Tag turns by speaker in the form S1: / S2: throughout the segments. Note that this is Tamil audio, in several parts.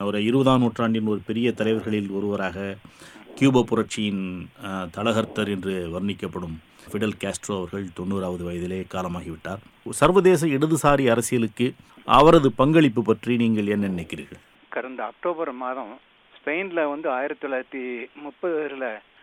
S1: ஒரு இருபதாம் நூற்றாண்டின் ஒரு பெரிய தலைவர்களில் ஒருவராக கியூபா புரட்சியின் அஹ், தலகர்த்தர் என்று வர்ணிக்கப்படும் ஃபிடல் காஸ்ட்ரோ அவர்கள் தொண்ணூறாவது வயதிலே காலமாகிவிட்டார் சர்வதேச இடதுசாரி அரசியலுக்கு அவரது பங்களிப்பு பற்றி நீங்கள் என்ன நினைக்கிறீர்கள்
S2: கடந்த அக்டோபர் மாதம் ஸ்பெயின்ல வந்து ஆயிரத்தி தொள்ளாயிரத்தி முப்பதுல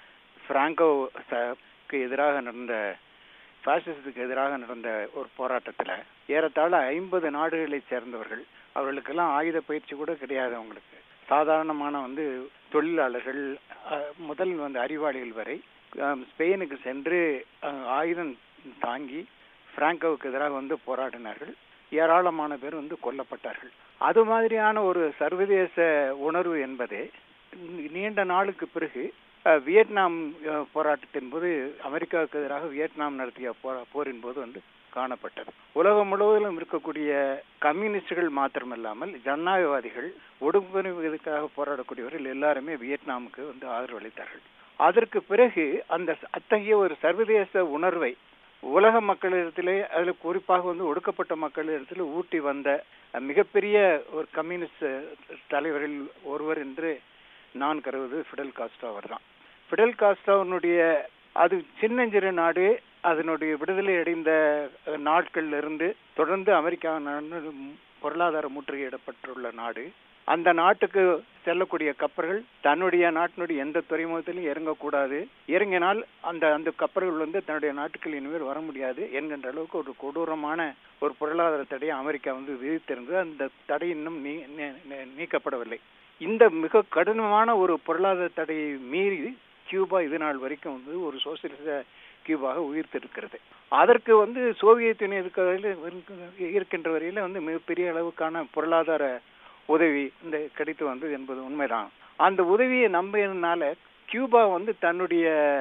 S2: பிராங்கோக்கு எதிராக நடந்த பாசிசத்துக்கு எதிராக நடந்த ஒரு போராட்டத்துல ஏறத்தாழ ஐம்பது நாடுகளைச் சேர்ந்தவர்கள் அவர்களுக்கெல்லாம் ஆயுத பயிற்சி கூட கிடையாது அவங்களுக்கு சாதாரணமான வந்து தொழிலாளர்கள் அஹ், முதல் வந்து அறிவாளிகள் வரை அஹ், ஸ்பெயினுக்கு சென்று அஹ், ஆயுதம் தாங்கி பிராங்கோவுக்கு எதிராக வந்து போராடினார்கள் ஏராளமான பேர் வந்து கொல்லப்பட்டார்கள் அது மாதிரியான ஒரு சர்வதேச உணர்வு என்பது நீ- நீண்ட நாளுக்கு பிறகு அஹ், வியட்நாம் அஹ், போராட்டத்தின் போது அமெரிக்காவுக்கு எதிராக வியட்நாம் நடத்திய போரா- போரின் போது வந்து காணப்பட்டது உலகம் முழுவதிலும் இருக்கக்கூடிய கம்யூனிஸ்டுகள் மாத்திரமல்லாமல் ஜனநாயகவாதிகள் ஒடுங்குமுறைக்காக போராடக்கூடியவர்கள் எல்லாருமே வியட்நாமுக்கு வந்து ஆதரவு அளித்தார்கள் அதற்கு பிறகு அந்த ச- அத்தகைய ஒரு சர்வதேச உணர்வை உலக மக்களிடத்திலே அதில் குறிப்பாக வந்து ஒடுக்கப்பட்ட மக்களிடத்தில் ஊட்டி வந்த அஹ், மிகப்பெரிய ஒரு கம்யூனிஸ்ட் தலைவரில் ஒருவர் என்று நான் கருதுவது ஃபிடல் காஸ்ட்ரோ அவர்தான் ஃபிடல் காஸ்ட்ரோனுடைய அது சின்னஞ்சிறு நாடு அதனுடைய விடுதலை அடைந்த அஹ், நாட்கள்ல இருந்து தொடர்ந்து அமெரிக்கா நாடு பொருளாதார முற்றுகையிடப்பட்டுள்ள நாடு அந்த நாட்டுக்கு செல்லக்கூடிய கப்பல்கள் தன்னுடைய நாட்டினுடைய எந்த துறைமுகத்திலும் இறங்கக்கூடாது இறங்கினால் அந்த அந்த கப்பல்கள் வந்து தன்னுடைய நாட்டுக்கு இனிமேல் வர முடியாது என்கின்ற அளவுக்கு ஒரு கொடூரமான ஒரு பொருளாதார தடையை அமெரிக்கா வந்து விதித்திருந்தது அந்த தடை இன்னும் நீ நீ- நீ- நீக்கப்படவில்லை இந்த மிக கடினமான ஒரு பொருளாதார தடையை மீறி கியூபா இது நாள் வரைக்கும் வந்து ஒரு சோசியலிச கியூபாக உயிர்த்திருக்கிறது அதற்கு வந்து சோவியத் யூனியன் இருக்க வரையில- இருக்கின்ற வரையில வந்து மிகப்பெரிய அளவுக்கான பொருளாதார உதவி இந்த கிடைத்து வந்தது என்பது உண்மைதான் அந்த உதவியை நம்பியதுனால கியூபா வந்து தன்னுடைய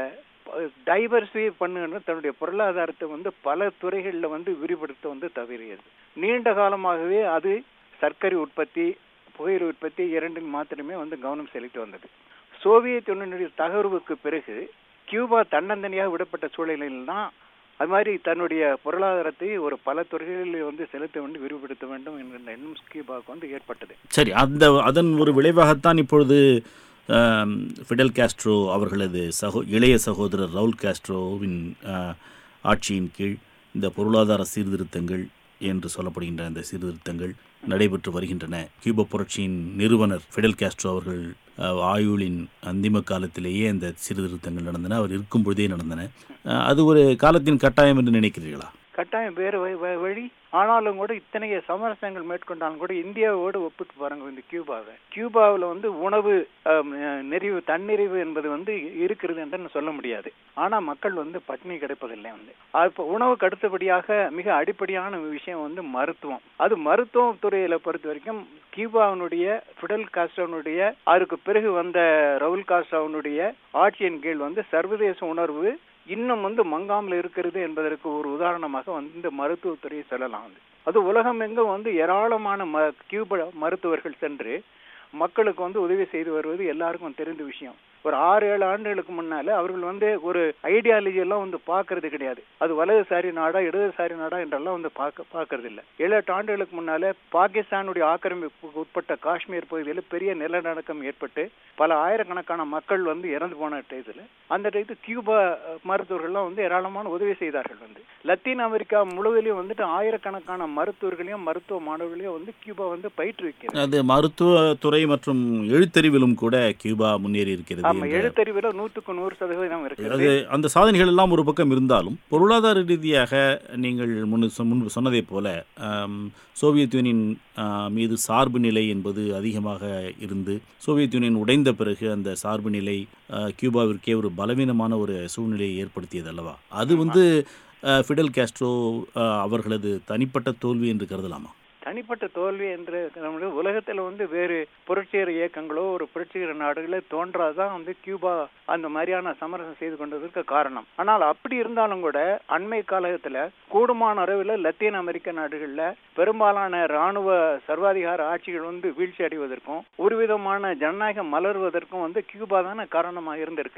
S2: டைவர்சிஃபை பண்ணுன்னு தன்னுடைய பொருளாதாரத்தை வந்து பல துறைகளில் வந்து விரிவுபடுத்த வந்து தவறியது நீண்ட காலமாகவே அது சர்க்கரை உற்பத்தி புகையிலை உற்பத்தி இரண்டில் மாத்திரமே வந்து கவனம் செலுத்தி வந்தது சோவியத் யூனியனுடைய தகர்வுக்கு பிறகு கியூபா தன்னந்தனியாக விடப்பட்ட சூழலில் தான் அது மாதிரி தன்னுடைய பொருளாதாரத்தை ஒரு பல துறைகளில் வந்து செலுத்த வேண்டும் விரிவுபடுத்த வேண்டும் என்கிற எண்ணம் கியூபாவுக்கு வந்து ஏற்பட்டது
S1: சரி அந்த அதன் ஒரு விளைவாகத்தான் இப்பொழுது ஆம், ஃபிடல் காஸ்ட்ரோ அவர்களது சகோ இளைய சகோதரர் ரவுல் காஸ்ட்ரோவின் ஆ, ஆட்சியின் கீழ் இந்த பொருளாதார சீர்திருத்தங்கள் என்று சொல்லப்படுகின்ற இந்த சீர்திருத்தங்கள் நடைபெற்று வருகின்றன கியூபா புரட்சியின் நிறுவனர் ஃபிடல் காஸ்ட்ரோ அவர்கள் ஆ, ஆயுளின் அந்திம காலத்திலேயே இந்த சீர்திருத்தங்கள் நடந்தன அவர் இருக்கும் பொழுதே நடந்தன ஆ, அது ஒரு காலத்தின் கட்டாயம் என்று நினைக்கிறீர்களா
S2: கட்டாயம் வேறு வழி- வழி- வழி ஆனாலும் கூட இத்தனைய சமரசங்கள் மேற்கொண்டாலும் கூட இந்தியாவோடு ஒப்பிட்டு பாருங்க இந்த கியூபாவை கியூபாவில் வந்து உணவு ஆம், அஹ், நெறிவு தன்னிறைவு என்பது வந்து இருக்கிறது என்று சொல்ல முடியாது ஆனா மக்கள் வந்து பட்டினி கிடைப்பதில்லை வந்து அப்போ உணவுக்கு அடுத்தபடியாக மிக அடிப்படையான விஷயம் வந்து மருத்துவம் அது மருத்துவ துறையில பொறுத்த வரைக்கும் கியூபாவினுடைய ஃபிடல் காஸ்ட்ரோனுடைய அதுக்கு பிறகு வந்த ரவுல் காஸ்ட்ரோனுடைய ஆட்சியின் கீழ் வந்து சர்வதேச உணர்வு இன்னும் வந்து மங்காமல் இருக்கிறது என்பதற்கு ஒரு உதாரணமாக வந்து இந்த மருத்துவத்துறையை சொல்லலாம் வந்து அது உலகம் எங்கும் வந்து ஏராளமான ம கியூப மருத்துவர்கள் சென்று மக்களுக்கு வந்து உதவி செய்து வருவது எல்லாருக்கும் தெரிந்த விஷயம் ஒரு ஆறு ஏழு ஆண்டுகளுக்கு முன்னால அவர்கள் வந்து ஒரு ஐடியாலஜி எல்லாம் வந்து பார்க்கறது கிடையாது அது வலதுசாரி நாடா இடதுசாரி நாடா என்றெல்லாம் வந்து பார்க்க பார்க்கறது இல்ல ஏழு எட்டு ஆண்டுகளுக்கு முன்னால பாகிஸ்தானுடைய ஆக்கிரமிப்புக்கு உட்பட்ட காஷ்மீர் பகுதியில் பெரிய நிலநடுக்கம் ஏற்பட்டு பல ஆயிரக்கணக்கான மக்கள் வந்து இறந்து போன டயத்துல அந்த டயத்து கியூபா அஹ், மருத்துவர்கள்லாம் வந்து ஏராளமான உதவி செய்தார்கள் வந்து லத்தீன் அமெரிக்கா முழுவதிலையும் வந்துட்டு ஆயிரக்கணக்கான மருத்துவர்களையும் மருத்துவ மாணவர்களையும் வந்து கியூபா வந்து பயிற்றுவிக்கிறது
S1: அது மருத்துவத்துறை மற்றும் எழுத்தறிவிலும் கூட கியூபா முன்னேறி இருக்கிறது
S2: ஆமா
S1: என்ற
S2: எழுத்தறிவுல நூற்றுக்கு நூறு சதவீதம்
S1: அது
S2: இருக்கிறது
S1: அந்த சாதனைகள் எல்லாம் ஒரு பக்கம் இருந்தாலும் பொருளாதார ரீதியாக நீங்கள் முன்னு சொ- முன்பு சொன்னதைப் போல ஆம், சோவியத் யூனியன் ஆ, மீது சார்பு நிலை என்பது அதிகமாக இருந்து சோவியத் யூனியன் உடைந்த பிறகு அந்த சார்பு நிலை ஆ, கியூபாவிற்கே ஒரு பலவீனமான ஒரு சூழ்நிலையை ஏற்படுத்தியது அல்லவா அது வந்து ஆ, ஃபிடல் காஸ்ட்ரோ ஆ, அவர்களது தனிப்பட்ட தோல்வி என்று கருதலாமா
S2: தனிப்பட்ட தோல்வி என்று நம்முடைய உலகத்துல வந்து வேறு புரட்சிகர இயக்கங்களோ ஒரு புரட்சிகர நாடுகளோ தோன்றாதான் வந்து கியூபா அந்த மாதிரியான சமரசம் செய்து கொண்டதற்கு காரணம் ஆனால் அப்படி இருந்தாலும் கூட அண்மை காலத்துல கூடுமான அளவில் லத்தீன் அமெரிக்க நாடுகள்ல பெரும்பாலான ராணுவ சர்வாதிகார ஆட்சிகள் வந்து வீழ்ச்சி அடைவதற்கும் ஒரு விதமான ஜனநாயகம் மலர்வதற்கும் வந்து கியூபா தானே காரணமாக இருந்திருக்கு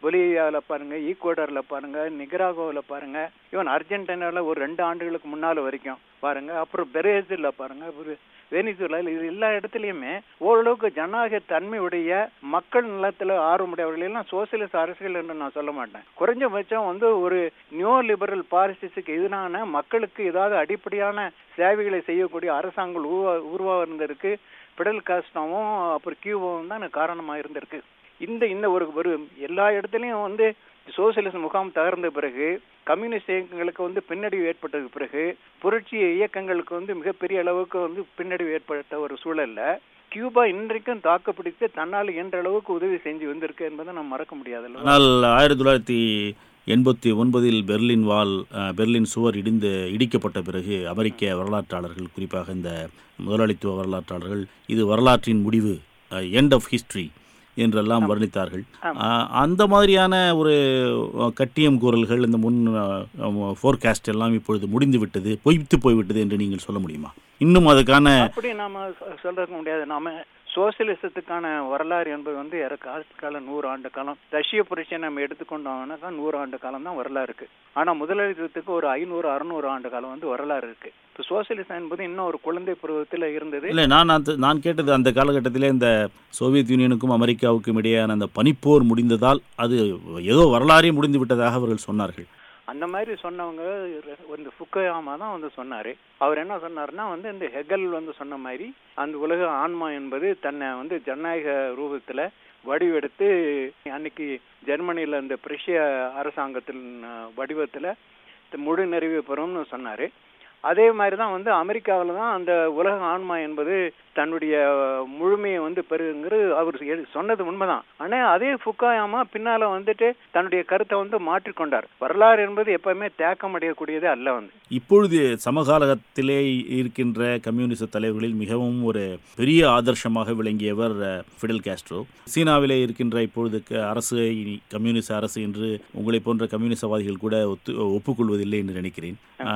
S2: பொலிவியாவில் பாருங்க ஈக்குவடரில் பாருங்க நிகராகோவில் பாருங்க ஈவன் அர்ஜென்டினாவில் ஒரு ரெண்டு ஆண்டுகளுக்கு முன்னால் வரைக்கும் பாருங்க அப்புறம் பிரேசிலில் பாருங்க ஒரு வெனிசுலாவில் இது எல்லா இடத்துலையுமே ஓரளவுக்கு ஜனநாயக தன்மையுடைய மக்கள் நலத்தில் ஆர்வமுடையவர்கள் எல்லாம் சோசியலிஸ்ட் அரசுகள் என்று நான் சொல்ல மாட்டேன் குறைஞ்சபட்சம் வந்து ஒரு நியோ லிபரல் பாலிசிஸுக்கு எதிரான மக்களுக்கு ஏதாவது அடிப்படையான சேவைகளை செய்யக்கூடிய அரசாங்கம் உருவா உருவாக இருந்திருக்கு பிடல் காஸ்டாவும் அப்புறம் கியூபாவும் தான் காரணமாக இருந்திருக்கு இந்த இந்த ஒரு ஒரு எல்லா இடத்துலையும் வந்து சோசியலிசம் முகாம் தகர்ந்த பிறகு கம்யூனிஸ்ட் இயக்கங்களுக்கு வந்து பின்னடைவு ஏற்பட்டதுக்கு பிறகு புரட்சி இயக்கங்களுக்கு வந்து மிகப்பெரிய அளவுக்கு வந்து பின்னடைவு ஏற்பட்ட ஒரு சூழல்ல கியூபா இன்றைக்கும் தாக்குப்பிடித்து தன்னால் என்ற அளவுக்கு உதவி செஞ்சு வந்திருக்கு என்பதை நம்ம மறக்க முடியாது
S1: ஆனால் ஆயிரத்தி தொள்ளாயிரத்தி எண்பத்தி ஒன்பதில் பெர்லின் வால் பெர்லின் சுவர் இடிந்து இடிக்கப்பட்ட பிறகு அமெரிக்க வரலாற்றாளர்கள் குறிப்பாக இந்த முதலாளித்துவ வரலாற்றாளர்கள் இது வரலாற்றின் முடிவு எண்ட் ஆஃப் ஹிஸ்ட்ரி என்றெல்லாம் வர்ணித்தார்கள் அந்த மாதிரியான ஒரு கட்டியம் கூறல்கள் இந்த முன் ஃபோர்காஸ்ட் எல்லாம் இப்பொழுது முடிந்து விட்டது பொய்த்து போய்விட்டது என்று நீங்கள் சொல்ல முடியுமா இன்னும் அதுக்கான
S2: அப்படி நாம சொல்றதுக்கு முடியாது நாம சோசியலிசத்துக்கான வரலாறு என்பது வந்து காலம் நூறு ஆண்டு காலம் ரஷ்ய புரட்சியை நம்ம எடுத்துக்கொண்டோம்னாக்கா நூறு ஆண்டு காலம் தான் வரலாறு இருக்கு ஆனா முதலாளித்துவத்துக்கு ஒரு ஐநூறு அறுநூறு ஆண்டு காலம் வந்து வரலாறு இருக்கு இப்போ சோசியலிசம் என்பது இன்னும் ஒரு குழந்தை பருவத்தில் இருந்தது
S1: இல்லை நான் அந்த நான் கேட்டது அந்த காலகட்டத்திலே இந்த சோவியத் யூனியனுக்கும் அமெரிக்காவுக்கும் இடையேயான அந்த பனிப்போர் முடிந்ததால் அது ஏதோ வரலாறே முடிந்து விட்டதாக அவர்கள் சொன்னார்கள்
S2: அந்த மாதிரி சொன்னவங்க இந்த ஃபுக்கயாமா தான் வந்து சொன்னாரு அவர் என்ன சொன்னார்னா வந்து இந்த ஹெகல் வந்து சொன்ன மாதிரி அந்த உலக ஆன்மா என்பது தன்னை வந்து ஜனநாயக ரூபத்துல வடிவெடுத்து அன்னைக்கு ஜெர்மனியில இந்த பிரஷ்ய அரசாங்கத்தின் வடிவத்துல முழு நிறைவு பெறும்னு சொன்னாரு அதே மாதிரி தான் வந்து அமெரிக்காவில் தான் அந்த உலக ஆன்மா என்பது தன்னுடைய முழுமையை வந்து பெறுங்கிறது அவர் சொன்னது உண்மைதான் ஆனால் அதே ஃபுக்காயாமா பின்னால வந்துட்டு தன்னுடைய கருத்தை வந்து மாற்றிக்கொண்டார் வரலாறு என்பது எப்பவுமே தேக்கம் அடையக்கூடியதே அல்ல வந்து
S1: இப்பொழுது சமகாலத்திலே இருக்கின்ற கம்யூனிச தலைவர்களில் மிகவும் ஒரு பெரிய ஆதர்சமாக விளங்கியவர் ஃபிடல் காஸ்ட்ரோ சீனாவிலே இருக்கின்ற இப்பொழுதுக்கு அரசு கம்யூனிச அரசு என்று உங்களை போன்ற கம்யூனிசவாதிகள் கூட ஒத்து ஒப்புக்கொள்வதில்லை என்று நினைக்கிறேன்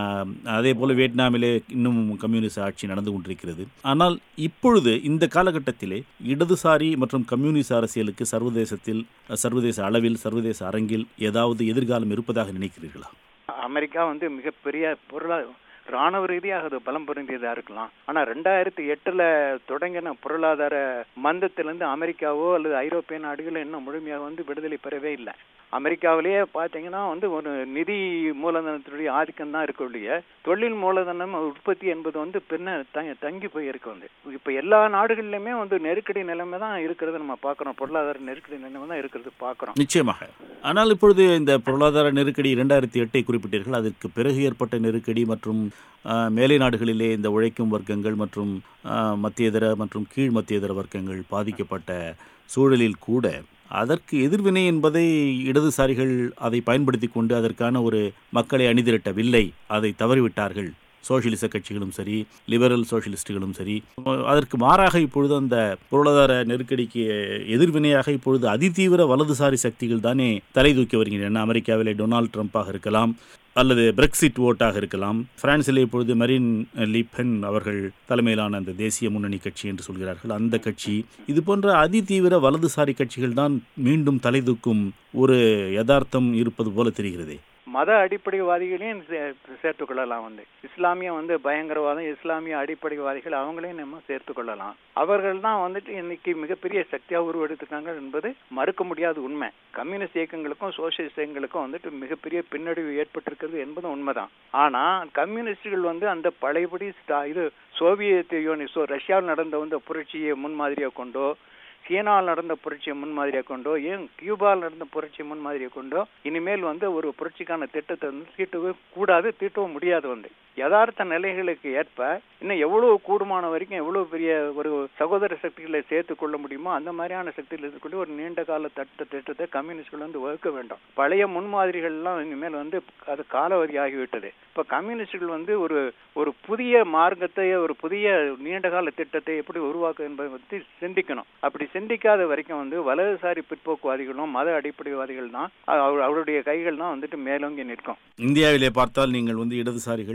S1: அதே போல வியட்நாமிலே இன்னும் கம்யூனிச ஆட்சி நடந்து கொண்டிருக்கிறது ஆனால் இப்பொழுது இந்த காலகட்டத்திலே இடதுசாரி மற்றும் கம்யூனிச அரசியலுக்கு சர்வதேசத்தில் சர்வதேச அளவில் சர்வதேச அரங்கில் ஏதாவது எதிர்காலம் இருப்பதாக நினைக்கிறீர்களா
S2: அமெரிக்கா வந்து மிகப்பெரிய பொருளாதார ராணுவ ரீதியாக அது பலம் பொருந்தியதா இருக்கலாம் ஆனா ரெண்டாயிரத்தி எட்டுல தொடங்கின பொருளாதார மந்தத்திலிருந்து அமெரிக்காவோ அல்லது ஐரோப்பிய நாடுகளோ இன்னும் முழுமையாக வந்து விடுதலை பெறவே இல்லை அமெரிக்காவிலேயே பார்த்தீங்கன்னா வந்து ஒரு நிதி மூலதனத்துடைய ஆதிக்கம் தான் இருக்கக்கூடிய தொழில் மூலதனம் உற்பத்தி என்பது வந்து பின்ன தங்கி போயிருக்கு வந்து இப்போ எல்லா நாடுகள்லையுமே வந்து நெருக்கடி நிலைமை தான் இருக்கிறது நம்ம பார்க்குறோம் பொருளாதார நெருக்கடி நிலைமை தான் இருக்கிறது பார்க்குறோம்
S1: நிச்சயமாக ஆனால் இப்பொழுது இந்த பொருளாதார நெருக்கடி இரண்டாயிரத்தி எட்டை குறிப்பிட்டீர்கள் அதற்கு பிறகு ஏற்பட்ட நெருக்கடி மற்றும் மேலை நாடுகளிலே இந்த உழைக்கும் வர்க்கங்கள் மற்றும் மத்தியதர மற்றும் கீழ் மத்தியதர வர்க்கங்கள் பாதிக்கப்பட்ட சூழலில் கூட அதற்கு எதிர்வினை என்பதை இடதுசாரிகள் அதை பயன்படுத்தி கொண்டு அதற்கான ஒரு மக்களை அணிதிரட்டவில்லை அதை தவறிவிட்டார்கள் சோசியலிச கட்சிகளும் சரி லிபரல் சோசியலிஸ்டுகளும் சரி அதற்கு மாறாக இப்பொழுது அந்த பொருளாதார நெருக்கடிக்கு எதிர்வினையாக இப்பொழுது அதிதீவிர வலதுசாரி சக்திகள் தானே தலை தூக்கி வருகின்றன அமெரிக்காவிலே டொனால்ட் ட்ரம்ப்பாக இருக்கலாம் அல்லது பிரெக்சிட் ஓட்டாக இருக்கலாம் பிரான்சிலே இப்பொழுது மரின் லிபென் அவர்கள் தலைமையிலான அந்த தேசிய முன்னணி கட்சி என்று சொல்கிறார்கள் அந்த கட்சி இது போன்ற அதிதீவிர வலதுசாரி கட்சிகள் தான் மீண்டும் தலை தூக்கும் ஒரு யதார்த்தம் இருப்பது போல தெரிகிறதே
S2: மத அடிப்படைவாதிகளையும் சேர்த்து கொள்ளலாம் வந்து இஸ்லாமிய வந்து பயங்கரவாதம் இஸ்லாமிய அடிப்படைவாதிகள் அவங்களையும் நம்ம சேர்த்து கொள்ளலாம் அவர்கள் தான் வந்துட்டு இன்னைக்கு மிகப்பெரிய சக்தியா உருவெடுத்துக்காங்க என்பது மறுக்க முடியாத உண்மை கம்யூனிஸ்ட் இயக்கங்களுக்கும் சோசியலிஸ்ட் இயக்கங்களுக்கும் வந்துட்டு மிகப்பெரிய பின்னடைவு ஏற்பட்டிருக்கிறது என்பதும் உண்மைதான் ஆனா கம்யூனிஸ்டுகள் வந்து அந்த பழையபடி இது சோவியத் யூனி ரஷ்யாவில் நடந்த வந்து புரட்சியை முன்மாதிரியாக கொண்டோ சீனாவில் நடந்த புரட்சியை முன்மாதிரியாக கொண்டோ ஏன் கியூபாவில் நடந்த புரட்சியை முன்மாதிரியாக கொண்டோ இனிமேல் வந்து ஒரு புரட்சிக்கான திட்டத்தை வந்து தீட்டவே கூடாது தீட்டவும் முடியாது வந்து யதார்த்த நிலைகளுக்கு ஏற்ப இன்னும் எவ்வளவு கூடுமான வரைக்கும் எவ்வளவு பெரிய ஒரு சகோதர சக்திகளை சேர்த்து கொள்ள முடியுமோ அந்த மாதிரியான சக்திகள் இருக்கக்கூடிய ஒரு நீண்ட கால தட்ட திட்டத்தை கம்யூனிஸ்ட்கள் வந்து வகுக்க வேண்டும் பழைய முன்மாதிரிகள்லாம் இனிமேல் வந்து அது காலவதி ஆகிவிட்டது இப்போ கம்யூனிஸ்டுகள் வந்து ஒரு ஒரு புதிய மார்க்கத்தை ஒரு புதிய நீண்ட கால திட்டத்தை எப்படி உருவாக்க என்பதை பற்றி சிந்திக்கணும் அப்படி சிந்திக்காத வரைக்கும் வந்து வலதுசாரி பிற்போக்குவாதிகளும் மத அடிப்படைவாதிகள் தான் அவருடைய கைகள் தான் வந்துட்டு மேலோங்கி நிற்கும்
S1: இந்தியாவிலே பார்த்தால் நீங்கள் வந்து இடதுசாரிகள்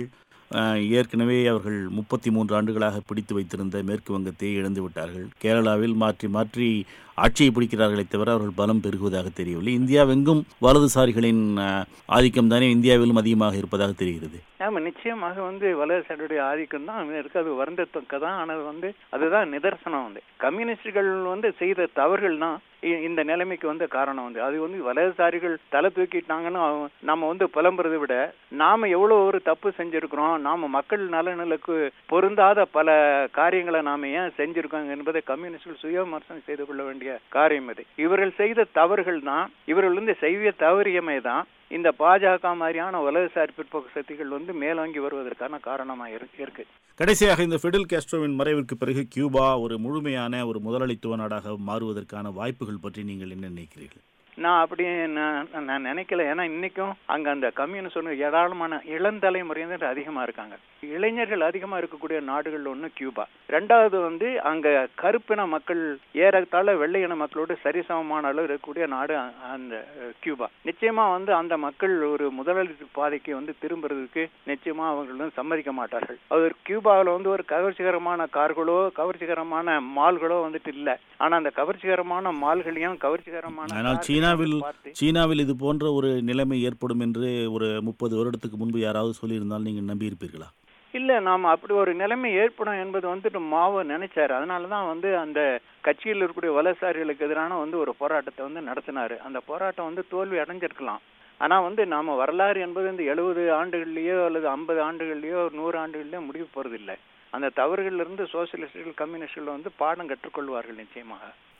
S1: அஹ், ஏற்கனவே அவர்கள் முப்பத்தி மூன்று ஆண்டுகளாக பிடித்து வைத்திருந்த மேற்கு வங்கத்தை இழந்து விட்டார்கள் கேரளாவில் மாற்றி மாற்றி ஆட்சியை பிடிக்கிறார்களே தவிர அவர்கள் பலம் பெருகுவதாக தெரியவில்லை இந்தியாவெங்கும் வலதுசாரிகளின் அஹ், ஆதிக்கம் தானே இந்தியாவிலும் அதிகமாக இருப்பதாக தெரிகிறது
S2: ஆமா நிச்சயமாக வந்து வலதுசாரியுடைய ஆதிக்கம் தான் இருக்கு அது வருந்தத்தக்க தான் ஆனால் வந்து அதுதான் நிதர்சனம் வந்து கம்யூனிஸ்டுகள் வந்து செய்த தவறுகள் தான் இ- இந்த நிலைமைக்கு வந்து காரணம் வந்து அது வந்து வலதுசாரிகள் தலை தூக்கிட்டாங்கன்னு அவ- நம்ம வந்து புலம்புறதை விட நாம எவ்வளவு ஒரு தப்பு செஞ்சிருக்கிறோம் நாம மக்கள் நலனுக்கு பொருந்தாத பல காரியங்களை நாம ஏன் செஞ்சிருக்கோம் என்பதை கம்யூனிஸ்டுகள் சுய விமர்சனம் செய்து கொள்ள வேண்டிய காரியம் இது இவர்கள் செய்த தவறுகள் தான் இவர்கள் வந்து செய்ய தவறியமை தான் இந்த பாஜக மாதிரியான வலதுசாரி பிற்போக்கு சக்திகள் வந்து மேலோங்கி வருவதற்கான காரணமா இருக்கு இருக்கு
S1: கடைசியாக இந்த ஃபிடல் கேஸ்ட்ரோவின் மறைவிற்கு பிறகு கியூபா ஒரு முழுமையான ஒரு முதலாளித்துவ நாடாக மாறுவதற்கான வாய்ப்புகள் பற்றி நீங்கள் என்ன நினைக்கிறீர்கள்
S2: நான் அப்படி நான் நான் நினைக்கல ஏன்னா இன்னைக்கும் அங்க அந்த கம்யூனிஸ்ட் ஒன்று ஏராளமான இளந்தலைமுறையினர் அதிகமா இருக்காங்க இளைஞர்கள் அதிகமா இருக்கக்கூடிய நாடுகள் ஒன்று கியூபா ரெண்டாவது வந்து அங்க கருப்பின மக்கள் ஏறத்தாழ வெள்ளையின மக்களோடு சரிசமமான அளவு இருக்கக்கூடிய நாடு அ- அந்த அஹ், கியூபா நிச்சயமா வந்து அந்த மக்கள் ஒரு முதலாளித்து பாதைக்கு வந்து திரும்புறதுக்கு நிச்சயமா அவர்கள் வந்து சம்மதிக்க மாட்டார்கள் அது கியூபாவில் வந்து ஒரு கவர்ச்சிகரமான கார்களோ கவர்ச்சிகரமான மால்களோ வந்துட்டு இல்ல ஆனா அந்த கவர்ச்சிகரமான மால்களையும் கவர்ச்சிகரமான
S1: ஆனால்
S2: கார்களையும்
S1: சீனாவில்
S2: பார்த்து
S1: சீனாவில் இது போன்ற ஒரு நிலைமை ஏற்படும் என்று ஒரு முப்பது வருடத்துக்கு முன்பு யாராவது சொல்லியிருந்தால் நீங்கள் நம்பியிருப்பீர்களா
S2: இல்ல நாம அப்படி ஒரு நிலைமை ஏற்படும் என்பது வந்துட்டு மாவோ நினைச்சாரு அதனாலதான் வந்து அந்த கட்சியில் இருக்கக்கூடிய வலதுசாரிகளுக்கு எதிரான வந்து ஒரு போராட்டத்தை வந்து நடத்தினாரு அந்த போராட்டம் வந்து தோல்வி அடைஞ்சிருக்கலாம் ஆனா வந்து நாம வரலாறு என்பது இந்த எழுபது ஆண்டுகள்லயோ அல்லது ஐம்பது ஆண்டுகள்லயோ நூறு ஆண்டுகள்லயோ முடிவு போறது இல்ல அந்த தவறுகள்ல இருந்து சோசியலிஸ்டுகள் கம்யூனிஸ்டுகள் வந்து பாடம் கற்றுக்கொள்வார்கள் நிச்சயமாக